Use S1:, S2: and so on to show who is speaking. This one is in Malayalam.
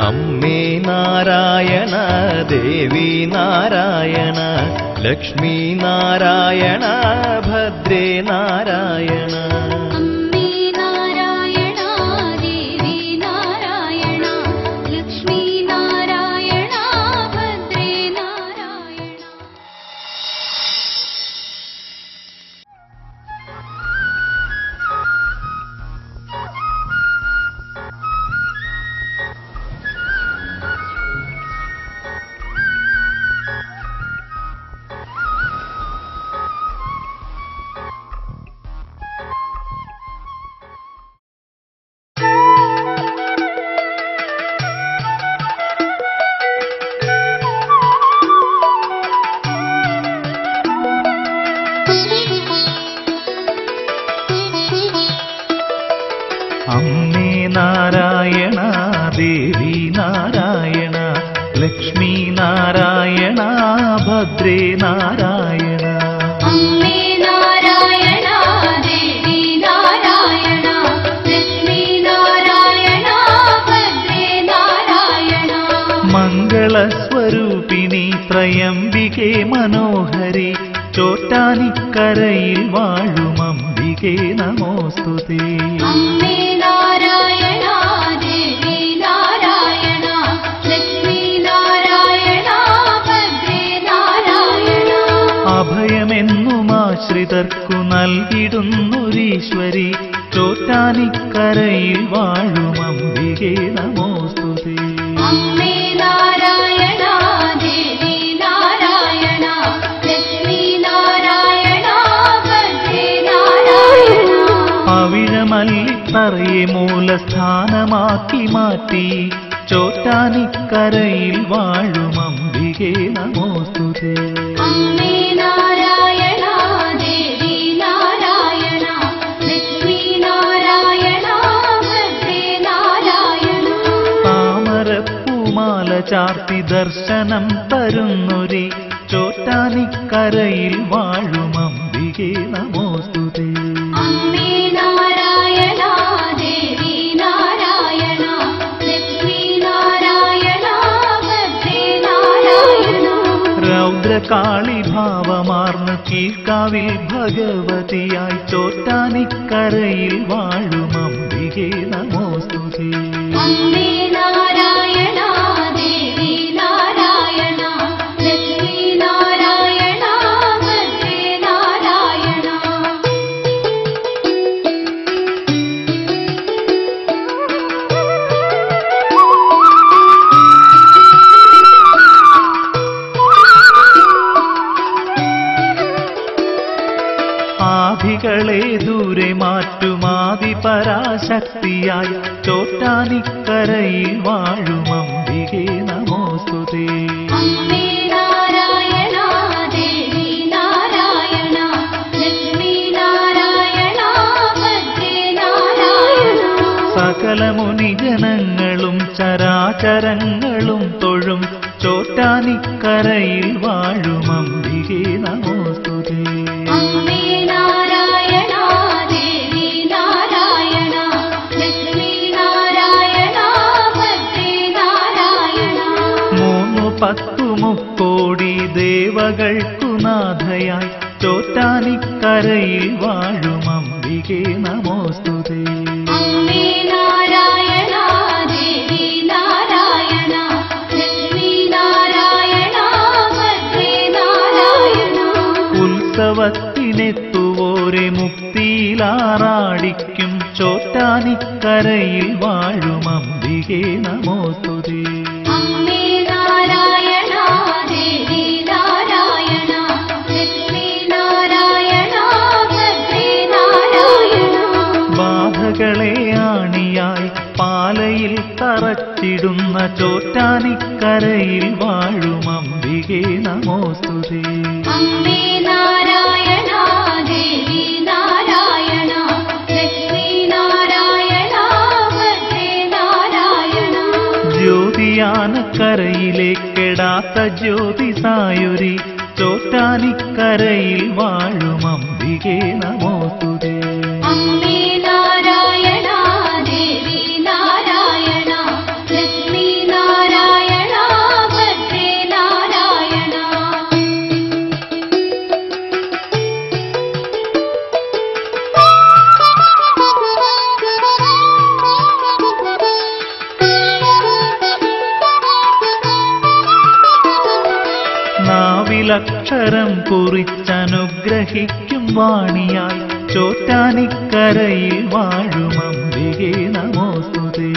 S1: അമ്മേ നാരായണ ദേവി നാരായണ ലക്ഷ്മി നാരായണ ഭദ്രേ നാരായണ
S2: അമ്മേ നാരായണ ദേവി നാരായണ ലക്ഷ്മി നാരായണ ഭദ്രേ നാരായണ
S3: അമ്മേ നാരായണ ദേവി നാരായണ ലക്ഷ്മി നാരായണ ഭദ്രേ നാരായണ
S2: അമ്മേ നാരായണ ദേവി നാരായണ ലക്ഷ്മി നാരായണ ഭദ്രേ നാരായണ
S3: മംഗളസ്വരൂപിണി ത്രയംബികെ മനോഹരി ചോറ്റാനിക്കരയിൽ വാഴും അംബികെ നമോസ്തുതേ
S2: അമ്മേ നാരായണ ദേവി നാരായണ ലക്ഷ്മി നാരായണ ഭദ്രേ നാരായണ
S3: അഭയമെന്നും ആശ്രിതർക്കു നൽകിടുന്നൊരീശ്വരി ചോറ്റാനിക്കരയിൽ വാഴും അംബികെ നമോസ്തുതേ
S2: അമ്മേ നാരായണ ദേവി നാരായണ ലക്ഷ്മി നാരായണ ഭദ്രേ നാരായണ
S3: അവിഴമല്ലിത്തറയെ മൂലസ്ഥാനമാക്കി മാറ്റി ചോറ്റാനിക്കരയിൽ വാഴും അംബികെ നമോസ്തുതേ
S2: അമ്മേ നാരായണ ദേവി നാരായണ ലക്ഷ്മി നാരായണ ഭദ്രേ നാരായണ
S3: താമരപ്പൂമാല ചാർത്തി ദർശനം തരുന്നൊരി ചോറ്റാനിക്കരയിൽ വാഴും അംബികെ നമോസ്തുതേ
S2: അമ്മേ നാരായണ ദേവി നാരായണ ലക്ഷ്മി നാരായണ ഭദ്രേ നാരായണ
S3: രൗദ്രകാളി ഭാവമാർന്ന് കീഴ്ക്കാവിൽ ഭഗവതിയായി ചോറ്റാനിക്കരയിൽ വാഴും അംബികെ നമോസ്തുതേ
S2: അമ്മേ നാരായണ ദേവി നാരായണ ലക്ഷ്മി നാരായണ ഭദ്രേ നാരായണ
S3: ആധികളെ ദൂരെ മാറ്റുമാതി പരാശക്തിയായി ചോറ്റാനിക്കരയിൽ വാഴും അംബികെ നമോസ്തുതേ
S2: അമ്മേ നാരായണ ദേവി നാരായണ ലക്ഷ്മി നാരായണ ഭദ്രേ നാരായണ
S3: സകല മുനിജനങ്ങളും ചരാചരങ്ങളും തൊഴും ചോറ്റാനിക്കരയിൽ വാഴും അംബികെ നമോസ്തുതേ
S2: അമ്മേ നാരായണ ദേവി നാരായണ ലക്ഷ്മി നാരായണ ഭദ്രേ നാരായണ
S3: മൂന്നു പത്തു മുക്കോടി ദേവകൾക്കു നാഥയായി ചോറ്റാനിക്കരയിൽ വാഴും അംബികെ നമോസ്തുതേ
S2: അമ്മേ നാരായണ ദേവി നാരായണ ലക്ഷ്മി നാരായണ ഭദ്രേ നാരായണ
S3: ഉത്സവത്തിനെത്തുവോരെ മുക്തിയിലാറാടിക്കും ചോറ്റാനിക്കരയിൽ വാഴും അംബികെ നമോസ്തുതേ
S2: അമ്മേ നാരായണ ദേവി നാരായണ ലക്ഷ്മി നാരായണ ഭദ്രേ നാരായണ
S3: ബാധകളെ ആണിയായി പാലയിൽ തറച്ചിടുന്ന ചോറ്റാനിക്കരയിൽ വാഴും അംബികെ നമോസ്തുതേ
S2: അമ്മേ നാരായണ ദേവി നാരായണ ലക്ഷ്മി നാരായണ ഭദ്രേ നാരായണ
S3: ജ്യോതിയാനക്കരയിലെ കെടാത്ത ജ്യോതിസായൊരി ചോറ്റാനിക്കരയിൽ വാഴും അംബികെ നമോസ്തുതേ
S2: അമ്മേ നാരായണ ദേവി നാരായണ ലക്ഷ്മി നാരായണ
S3: നാവിലക്ഷരം കുറിച്ചനുഗ്രഹിക്കും വാണിയായി ചോറ്റാനിക്കരയിൽ വാഴും അംബികേ നമോസ്തുതേ